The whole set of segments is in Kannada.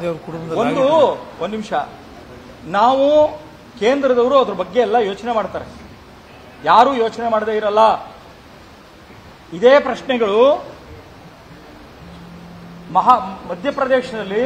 ಗಾಂಧಿ ಅವ್ರ ಕುಟುಂಬದಲ್ಲಿ ಒಂದು ಒಂದು ನಿಮಿಷ ನಾವು ಕೇಂದ್ರದವರು ಅದ್ರ ಬಗ್ಗೆ ಎಲ್ಲ ಯೋಚನೆ ಮಾಡ್ತಾರೆ ಯಾರು ಯೋಚನೆ ಮಾಡದೇ ಇರಲ್ಲ ಇದೇ ಪ್ರಶ್ನೆಗಳು ಮಹಾ ಮಧ್ಯಪ್ರದೇಶದಲ್ಲಿ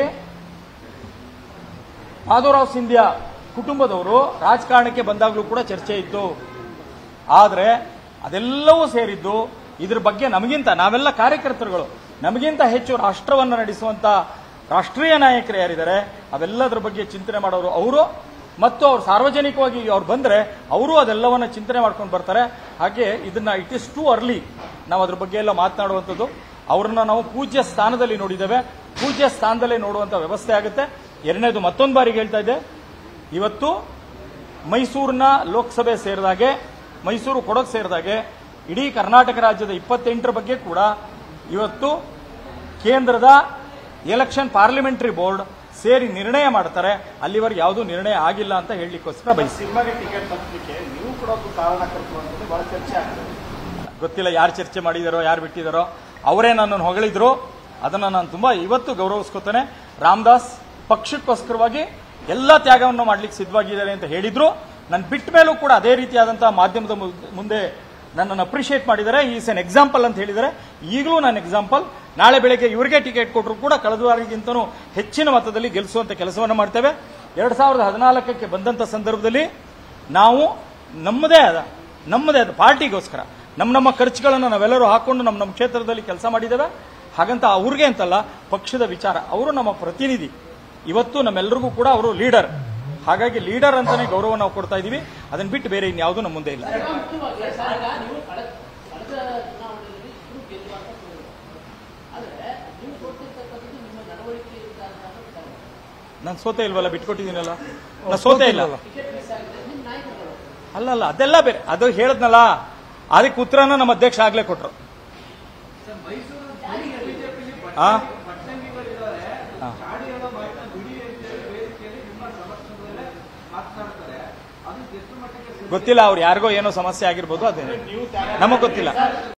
ಮಾಧವರಾವ್ ಸಿಂಧ್ಯಾ ಕುಟುಂಬದವರು ರಾಜಕಾರಣಕ್ಕೆ ಬಂದಾಗಲೂ ಕೂಡ ಚರ್ಚೆ ಇತ್ತು ಆದರೆ ಅದೆಲ್ಲವೂ ಸೇರಿದ್ದು ಇದ್ರ ಬಗ್ಗೆ ನಮಗಿಂತ ನಾವೆಲ್ಲ ಕಾರ್ಯಕರ್ತರುಗಳು ನಮಗಿಂತ ಹೆಚ್ಚು ರಾಷ್ಟ್ರವನ್ನು ನಡೆಸುವಂತ ರಾಷ್ಟ್ರೀಯ ನಾಯಕರು ಯಾರಿದ್ದಾರೆ ಅವೆಲ್ಲದರ ಬಗ್ಗೆ ಚಿಂತನೆ ಮಾಡೋರು ಅವರು ಮತ್ತು ಅವ್ರು ಸಾರ್ವಜನಿಕವಾಗಿ ಅವ್ರು ಬಂದ್ರೆ ಅವರು ಅದೆಲ್ಲವನ್ನ ಚಿಂತನೆ ಮಾಡ್ಕೊಂಡು ಬರ್ತಾರೆ ಹಾಗೆ ಇದನ್ನ ಇಟ್ ಇಸ್ ಟು ಅರ್ಲಿ ನಾವು ಅದ್ರ ಬಗ್ಗೆ ಎಲ್ಲ ಮಾತನಾಡುವಂಥದ್ದು ಅವ್ರನ್ನ ನಾವು ಪೂಜ್ಯ ಸ್ಥಾನದಲ್ಲಿ ನೋಡಿದ್ದೇವೆ ಪೂಜ್ಯ ಸ್ಥಾನದಲ್ಲೇ ನೋಡುವಂತ ವ್ಯವಸ್ಥೆ ಆಗುತ್ತೆ ಎರಡನೇದು ಮತ್ತೊಂದು ಬಾರಿಗೆ ಹೇಳ್ತಾ ಇದ್ದೆ ಇವತ್ತು ಮೈಸೂರಿನ ಲೋಕಸಭೆ ಸೇರಿದಾಗೆ ಮೈಸೂರು ಕೊಡಗು ಸೇರಿದಾಗೆ ಇಡೀ ಕರ್ನಾಟಕ ರಾಜ್ಯದ ಇಪ್ಪತ್ತೆಂಟರ ಬಗ್ಗೆ ಕೂಡ ಇವತ್ತು ಕೇಂದ್ರದ ಎಲೆಕ್ಷನ್ ಪಾರ್ಲಿಮೆಂಟರಿ ಬೋರ್ಡ್ ಸೇರಿ ನಿರ್ಣಯ ಮಾಡ್ತಾರೆ ಅಲ್ಲಿವರೆಗೆ ಯಾವುದೂ ನಿರ್ಣಯ ಆಗಿಲ್ಲ ಅಂತ ಹೇಳಲಿಕ್ಕೋಸ್ಕರ ಬಯಸಿ ಸಿನಿಮಾಗೆ ಟಿಕೆಟ್ ತಪ್ಪಲಿಕ್ಕೆ ನೀವು ಕೂಡ ಒಬ್ಬ ಕಾರಣಕರ್ತರು ಅಂತಂದ್ರೆ ಬಹಳ ಚರ್ಚೆ ಆಗ್ತದೆ ಗೊತ್ತಿಲ್ಲ ಯಾರು ಚರ್ಚೆ ಮಾಡಿದಾರೋ ಯಾರು ಬಿಟ್ಟಿದಾರೋ ಅವರೇ ನನ್ನನ್ನು ಹೊಗಳಿದ್ರು ಅದನ್ನು ನಾನು ತುಂಬಾ ಇವತ್ತು ಗೌರವಿಸ್ಕೊತೇನೆ ರಾಮದಾಸ್ ಪಕ್ಷಕ್ಕೋಸ್ಕರವಾಗಿ ಎಲ್ಲ ತ್ಯಾಗವನ್ನು ಮಾಡ್ಲಿಕ್ಕೆ ಸಿದ್ಧವಾಗಿದ್ದಾರೆ ಅಂತ ಹೇಳಿದ್ರು ನಾನು ಬಿಟ್ಟ ಮೇಲೂ ಕೂಡ ಅದೇ ರೀತಿಯಾದಂತಹ ಮಾಧ್ಯಮದ ಮು- ಮುಂದೆ ನನ್ನನ್ನು ಅಪ್ರಿಷಿಯೇಟ್ ಮಾಡಿದ್ದಾರೆ ಈಸ್ ಎನ್ ಎಕ್ಸಾಂಪಲ್ ಅಂತ ಹೇಳಿದ್ದಾರೆ ಈಗಲೂ ನನ್ನ ಎಕ್ಸಾಂಪಲ್ ನಾಳೆ ಬೆಳಗ್ಗೆ ಇವರಿಗೆ ಟಿಕೆಟ್ ಕೊಟ್ಟರು ಕೂಡ ಕಳೆದ ಬಾರಿಗಿಂತನೂ ಹೆಚ್ಚಿನ ಮತದಲ್ಲಿ ಗೆಲ್ಲಿಸುವಂತ ಕೆಲಸವನ್ನು ಮಾಡ್ತೇವೆ ಎರಡ್ ಸಾವಿರದ ಹದಿನಾಲ್ಕಕ್ಕೆ ಬಂದಂತ ಸಂದರ್ಭದಲ್ಲಿ ನಾವು ನಮ್ಮದೇ ಆದ ನಮ್ಮದೇ ಆದ ಪಾರ್ಟಿಗೋಸ್ಕರ ನಮ್ಮ ನಮ್ಮ ಖರ್ಚುಗಳನ್ನು ನಾವೆಲ್ಲರೂ ಹಾಕೊಂಡು ನಮ್ಮ ನಮ್ಮ ಕ್ಷೇತ್ರದಲ್ಲಿ ಕೆಲಸ ಮಾಡಿದ್ದೇವೆ ಹಾಗಂತ ಅವ್ರಿಗೆ ಅಂತಲ್ಲ ಪಕ್ಷದ ವಿಚಾರ ಅವರು ನಮ್ಮ ಪ್ರತಿನಿಧಿ ಇವತ್ತು ನಮ್ಮೆಲ್ಲರಿಗೂ ಕೂಡ ಅವರು ಲೀಡರ್ ಹಾಗಾಗಿ ಲೀಡರ್ ಅಂತಾನೆ ಗೌರವ ನಾವು ಕೊಡ್ತಾ ಇದೀವಿ ಅದನ್ನ ಬಿಟ್ಟು ಬೇರೆ ಇನ್ಯಾವುದೂ ನಮ್ಮ ಮುಂದೆ ಇಲ್ಲ ಮುಖ್ಯವಾಗಿ ಸರ್ ಈಗ ನೀವು ಕಳೆದ ಕಳೆದ ಚುನಾವಣೆಯಲ್ಲಿ ಇಬ್ಬರು ಗೆಲ್ಲುವಂತ ಆದ್ರೆ ನೀವು ಸೋತಿರ್ತಕ್ಕಂಥದ್ದು ನಿಮ್ಮ ನಡವಳಿಕೆಯಿಂದ ಅಂತ ವಿಚಾರ ನಾನು ಸೋತೆ ಇಲ್ವಲ್ಲ ಬಿಟ್ಕೊಟ್ಟಿದ್ದೀನಲ್ಲ ನಾನು ಸೋತೆ ಇಲ್ಲ ಟಿಕೆಟ್ ಮಿಸ್ ಆಗಿದೆ ನಿಮ್ಮ ನಾಯಕರುಗಳು ಅಲ್ಲ ಅಲ್ಲ ಅದೆಲ್ಲ ಬೇರೆ ಅದು ಹೇಳದ್ನಲ್ಲ ಅದಕ್ಕೆ ಉತ್ತರನ ನಮ್ಮ ಅಧ್ಯಕ್ಷ ಆಗ್ಲೇ ಕೊಟ್ರು ಆ? ಆ. ಗೊತ್ತಿಲ್ಲ ಅವ್ರು ಯಾರಿಗೋ ಏನೋ ಸಮಸ್ಯೆ ಆಗಿರ್ಬೋದು ಅದೇ ನಮಗ್ ಗೊತ್ತಿಲ್ಲ